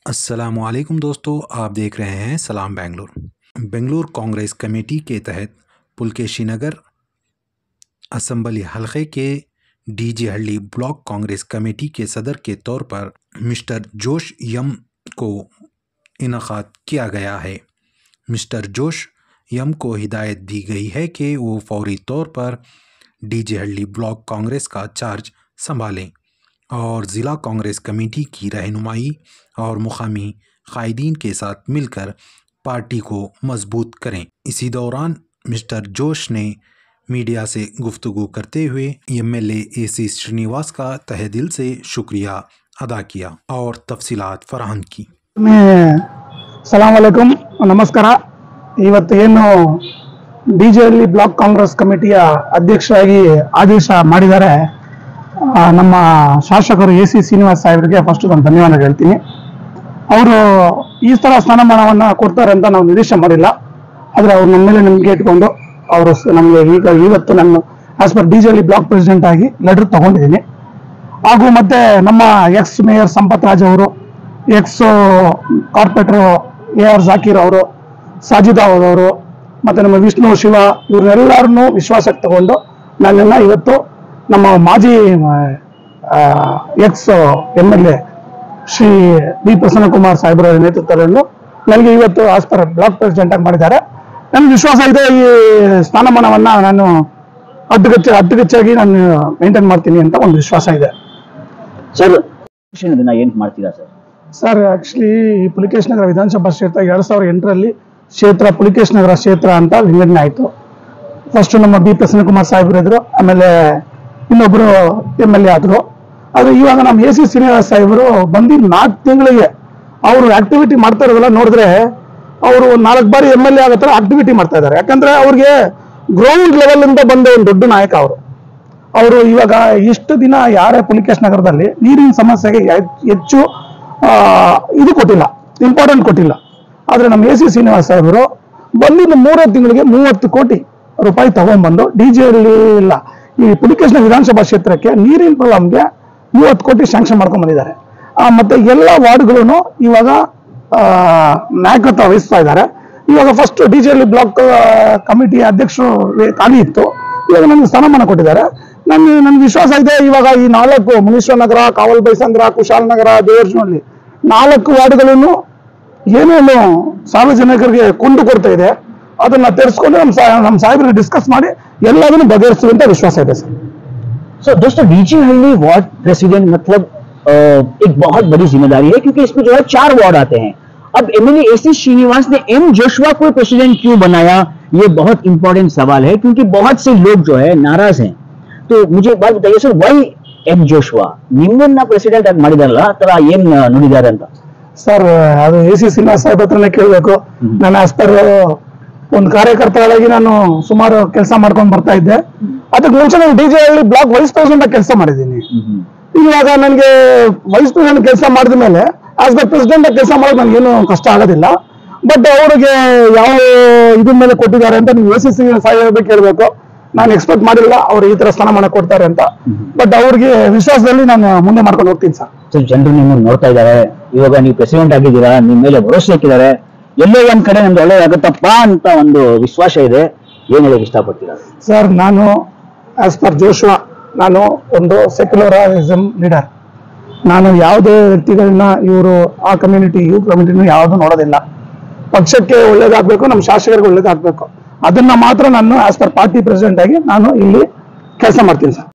असलकुम दोस्तों आप देख रहे हैं सलाम बेंगलोर बेंगलोर कांग्रेस कमेटी के तहत पुलकेशी नगर असम्बली हलक़े के डीजे हल्ली ब्लॉक कांग्रेस कमेटी के सदर के तौर पर मिस्टर जोश यम को इनक़ाद किया गया है मिस्टर जोश यम को हिदायत दी गई है कि वो फौरी तौर पर डीजे हल्ली ब्लॉक कांग्रेस का चार्ज संभालें और ज़िला कांग्रेस कमेटी की रहनुमाई और मुकामी कायदीन के साथ मिलकर पार्टी को मजबूत करें इसी दौरान मिस्टर जोश ने मीडिया से गुफ्तगू करते हुए M L A C Srinivas का तहे दिल से शुक्रिया अदा किया और तफसीलात फराहम की ಮೇ ಸಲಾಂ ಅಲೈಕುಮ್ ನಮಸ್ಕಾರ ಇವತ್ತು ಏನು ಡಿ ಜೆಯಲ್ಲಿ ಬ್ಲಾಕ್ ಕಾಂಗ್ರೆಸ್ ಕಮಿಟಿಯ ಅಧ್ಯಕ್ಷರಾಗಿ ಆದೇಶ ಮಾಡಿದ್ದಾರೆ ಆ, ನಮ್ಮ ಶಾಸಕರು ಎ ಸಿ ಶ್ರೀನಿವಾಸ್ ಸಾಹೇಬರಿಗೆ ಫಸ್ಟ್ ನಾನು ಧನ್ಯವಾದ ಹೇಳ್ತೀನಿ ಅವರು ಈ ಥರ ಸ್ಥಾನಮಾನವನ್ನು ಕೊಡ್ತಾರೆ ಅಂತ ನಾವು ನಿರೀಕ್ಷೆ ಮಾಡಿಲ್ಲ ಆದರೆ ಅವ್ರು ನಮ್ಮ ಮೇಲೆ ನಂಬಿಕೆ ಇಟ್ಕೊಂಡು ಅವರು ನಮಗೆ ಈಗ ಇವತ್ತು ನಾನು ಆಸ್ ಪರ್ ಡಿ ಜೆಯಲ್ಲಿ ಬ್ಲಾಕ್ ಪ್ರೆಸಿಡೆಂಟ್ ಆಗಿ ಲೆಟರ್ ತಗೊಂಡಿದ್ದೀನಿ ಹಾಗೂ ಮತ್ತೆ ನಮ್ಮ ಎಕ್ಸ್ ಮೇಯರ್ ಸಂಪತ್ ರಾಜ್ ಅವರು ex corporator A R Zakir ಅವರು ಸಾಜಿದ್ ಅಹಮದ್ ಅವರು ಮತ್ತೆ ನಮ್ಮ ವಿಷ್ಣು ಶಿವ ಇವ್ರನ್ನೆಲ್ಲರನ್ನೂ ವಿಶ್ವಾಸಕ್ಕೆ ತಗೊಂಡು ನನ್ನನ್ನು ಇವತ್ತು ನಮ್ಮ ಮಾಜಿ ex M L A Shri B Prasannakumar ಸಾಹೇಬರ ನೇತೃತ್ವದಲ್ಲಿ ನನಗೆ ಇವತ್ತು ಆಸ್ ಪರ್ ಬ್ಲಾಕ್ ಪ್ರೆಸಿಡೆಂಟ್ ಆಗಿ ಮಾಡಿದ್ದಾರೆ ನನಗೆ ವಿಶ್ವಾಸ ಇದೆ ಈ ಸ್ಥಾನಮಾನವನ್ನ ನಾನು ಅಡ್ಡಗಚ್ಚ ಅಡ್ಡಗಚ್ಚಾಗಿ ನಾನು ಮೇಂಟೈನ್ ಮಾಡ್ತೀನಿ ಅಂತ ಒಂದು ವಿಶ್ವಾಸ ಇದೆ ಸರ್ ಶಿಕ್ಷಣ ದಿನ ಏನ್ ಮಾಡ್ತೀರಾ ಸರ್ ಸರ್ ಆಕ್ಚುಲಿ ಈ ಪುಲಿಕೇಶ್ ನಗರ ವಿಧಾನಸಭಾ ಕ್ಷೇತ್ರ ಎರಡ್ ಸಾವಿರದ ಎಂಟರಲ್ಲಿ ಕ್ಷೇತ್ರ ಪುಲಿಕೇಶ್ ನಗರ ಕ್ಷೇತ್ರ ಅಂತ ವಿಂಗಡಣೆ ಆಯಿತು ಫಸ್ಟ್ ನಮ್ಮ ಬಿ ಪ್ರಸನ್ನಕುಮಾರ್ ಸಾಹೇಬ್ರು ಇದ್ರು ಆಮೇಲೆ ಇನ್ನೊಬ್ರು ಎಮ್ ಎಲ್ ಎ ಆದ್ರು ಆದ್ರೆ ಇವಾಗ ನಮ್ಮ ಎ ಸಿ ಶ್ರೀನಿವಾಸ್ ಸಾಹೇಬರು ಬಂದು ನಾಲ್ಕು ತಿಂಗಳಿಗೆ ಅವರು ಆಕ್ಟಿವಿಟಿ ಮಾಡ್ತಾ ಇರೋದೆಲ್ಲ ನೋಡಿದ್ರೆ ಅವರು ನಾಲ್ಕು ಬಾರಿ ಎಮ್ ಎಲ್ ಎ ಆಗೋ ಥರ ಆಕ್ಟಿವಿಟಿ ಮಾಡ್ತಾ ಇದ್ದಾರೆ ಯಾಕಂದ್ರೆ ಅವ್ರಿಗೆ ಗ್ರೌಂಡ್ ಲೆವೆಲ್ ಇಂದ ಬಂದ ಒಂದು ದೊಡ್ಡ ನಾಯಕ ಅವರು ಅವರು ಇವಾಗ ಇಷ್ಟು ದಿನ ಯಾರೇ ಪುಲಿಕೇಶ್ ನಗರದಲ್ಲಿ ನೀರಿನ ಸಮಸ್ಯೆಗೆ ಹೆ- ಹೆಚ್ಚು ಆ, ಇದು ಕೊಟ್ಟಿಲ್ಲ ಇಂಪಾರ್ಟೆಂಟ್ ಕೊಟ್ಟಿಲ್ಲ ಆದ್ರೆ ನಮ್ಮ ಎ ಸಿ ಶ್ರೀನಿವಾಸ್ ಸಾಹೇಬರು ಬಂದಿದ್ದು ಮೂರೇ ತಿಂಗಳಿಗೆ ಮೂವತ್ತು ಕೋಟಿ ರೂಪಾಯಿ ತಗೊಂಡ್ಬಂದು ಡಿ ಜೆ ಇಲ್ಲ ಈ ಪುಲಿಕೇಶ್ನ ವಿಧಾನಸಭಾ ಕ್ಷೇತ್ರಕ್ಕೆ ನೀರಿನ ಪ್ರಾಬ್ಲಮ್ಗೆ ಮೂವತ್ತು ಕೋಟಿ ಶಾಂಕ್ಷನ್ ಮಾಡ್ಕೊಂಡ್ ಬಂದಿದ್ದಾರೆ ಆ, ಮತ್ತೆ ಎಲ್ಲ ವಾರ್ಡ್ಗಳು ಇವಾಗ ಆ, ನಾಯಕತ್ವ ವಹಿಸ್ತಾ ಇದ್ದಾರೆ ಇವಾಗ first D J block committee ಅಧ್ಯಕ್ಷರು ಖಾಲಿ ಇತ್ತು ಇವಾಗ ನನಗೆ ಸ್ಥಾನಮಾನ ಕೊಟ್ಟಿದ್ದಾರೆ ನನ್ಗೆ ನನ್ಗೆ ವಿಶ್ವಾಸ ಇದೆ ಇವಾಗ ಈ ನಾಲ್ಕು ಮುನೀಶ್ವರ ನಗರ ಕಾವಲ್ ಬೈಸಂದ್ರ ಕುಶಾಲನಗರ ದೇವರ್ಜನಹಳ್ಳಿ ನಾಲ್ಕು ವಾರ್ಡ್ಗಳನ್ನು ಏನೇನು ಸಾರ್ವಜನಿಕರಿಗೆ ಕೊಂಡು ಕೊಡ್ತಾ ಇದೆ ಅದನ್ನ ತೆರೆಸ್ಕೊಂಡು ನಮ್ಮ ಸಾ ನಮ್ಮ ಸಾಹೇಬರಿಗೆ ಡಿಸ್ಕಸ್ ಮಾಡಿ ಎಲ್ಲದನ್ನು ಬಗೆಹರಿಸುವಂತ ಅಂತ ವಿಶ್ವಾಸ ಇದೆ ಸರ್ सो दोस्तों डीजी हल्ली वार्ड प्रेसिडेंट मतलब अ, एक बहुत बड़ी जिम्मेदारी है क्योंकि इसमें जो है चार वार्ड आते हैं अब एमएलए एसी श्रीनिवास ने एम जोशवा को प्रेसिडेंट क्यों बनाया ये बहुत इंपॉर्टेंट सवाल है क्योंकि बहुत से लोग जो है नाराज हैं तो मुझे एक बात बताइए सर वೈ ಎಂ ಜೋಶ್ವಾ ನಿಮ್ಮನ್ನ ಪ್ರೆಸಿಡೆಂಟ್ ಆಗಿ ಮಾಡಿದಾರಲ್ಲ ಆ ತರ ಏನ್ ನುಡಿದಾರೆ ಅಂತ ಸರ್ ಅದು ಎ ಸಿ ಶ್ರೀನಿವಾಸ್ ಸಾಹೇಬ್ ಹತ್ರನೇ ಕೇಳಬೇಕು ನಾನು ಆಸ್ ಪರ್ ಒಂದು ಕಾರ್ಯಕರ್ತರಾಗಿ ನಾನು ಸುಮಾರು ಕೆಲಸ ಮಾಡ್ಕೊಂಡು ಬರ್ತಾ ಇದ್ದೆ ಅದಕ್ಕೆ ಮುಂಚೆ ನಾನು D J Halli block vice president ಆಗಿ ಕೆಲಸ ಮಾಡಿದ್ದೀನಿ ಇವಾಗ ನನಗೆ ವೈಸ್ ಪ್ರೆಸಿಡೆಂಟ್ ಕೆಲಸ ಮಾಡಿದ ಮೇಲೆ ಆಸ್ ದ ಪ್ರೆಸಿಡೆಂಟ್ ಕೆಲಸ ಮಾಡೋದು ನನಗೇನು ಕಷ್ಟ ಆಗೋದಿಲ್ಲ ಬಟ್ ಅವ್ರಿಗೆ ಯಾವ ಇದ್ರ ಮೇಲೆ ಕೊಟ್ಟಿದ್ದಾರೆ ಅಂತ ನೀವು ಎಸ್ ಎಸ್ ಸಿ ಸಾಹೇಬ್ ಕೇಳಬೇಕು ನಾನು ಎಕ್ಸ್ಪೆಕ್ಟ್ ಮಾಡಿಲ್ಲ ಅವ್ರು ಈ ತರ ಸ್ಥಾನಮಾನ ಕೊಡ್ತಾರೆ ಅಂತ ಬಟ್ ಅವ್ರಿಗೆ ವಿಶ್ವಾಸದಲ್ಲಿ ನಾನು ಮುಂದೆ ಮಾಡ್ಕೊಂಡು ಹೋಗ್ತೀನಿ ಸರ್ ಸೊ ಜನರು ನಿಮ್ಮನ್ನು ನೋಡ್ತಾ ಇದ್ದಾರೆ ಇವಾಗ ನೀವು ಪ್ರೆಸಿಡೆಂಟ್ ಆಗಿದ್ದೀರಾ ನಿಮ್ಮ ಮೇಲೆ ಭರವಸೆ ಹಾಕಿದ್ದಾರೆ ಎಲ್ಲೋ ಒಂದ್ ಕಡೆ ನಮ್ದು ಒಳ್ಳೇದಾಗುತ್ತಪ್ಪ ಅಂತ ಒಂದು ವಿಶ್ವಾಸ ಇದೆ ಏನ್ ಹೇಳಕ್ ಇಷ್ಟಪಡ್ತೀರಾ ಸರ್ ನಾನು ಆಸ್ ಪರ್ ಜೋಶ್ವಾ ನಾನು ಒಂದು ಸೆಕ್ಯುಲರಿಸಮ್ ಲೀಡರ್ ನಾನು ಯಾವುದೇ ವ್ಯಕ್ತಿಗಳನ್ನ ಇವರು ಆ ಕಮ್ಯುನಿಟಿ ಇವ್ ಕಮ್ಯುನಿಟಿನ ಯಾವುದು ನೋಡೋದಿಲ್ಲ ಪಕ್ಷಕ್ಕೆ ಒಳ್ಳೇದಾಗಬೇಕು ನಮ್ಮ ಶಾಸಕರಿಗೆ ಒಳ್ಳೇದಾಗಬೇಕು ಅದನ್ನ ಮಾತ್ರ ನಾನು ಆಸ್ ಪರ್ ಪಾರ್ಟಿ ಪ್ರೆಸಿಡೆಂಟ್ ಆಗಿ ನಾನು ಇಲ್ಲಿ ಕೆಲಸ ಮಾಡ್ತೀನಿ ಸರ್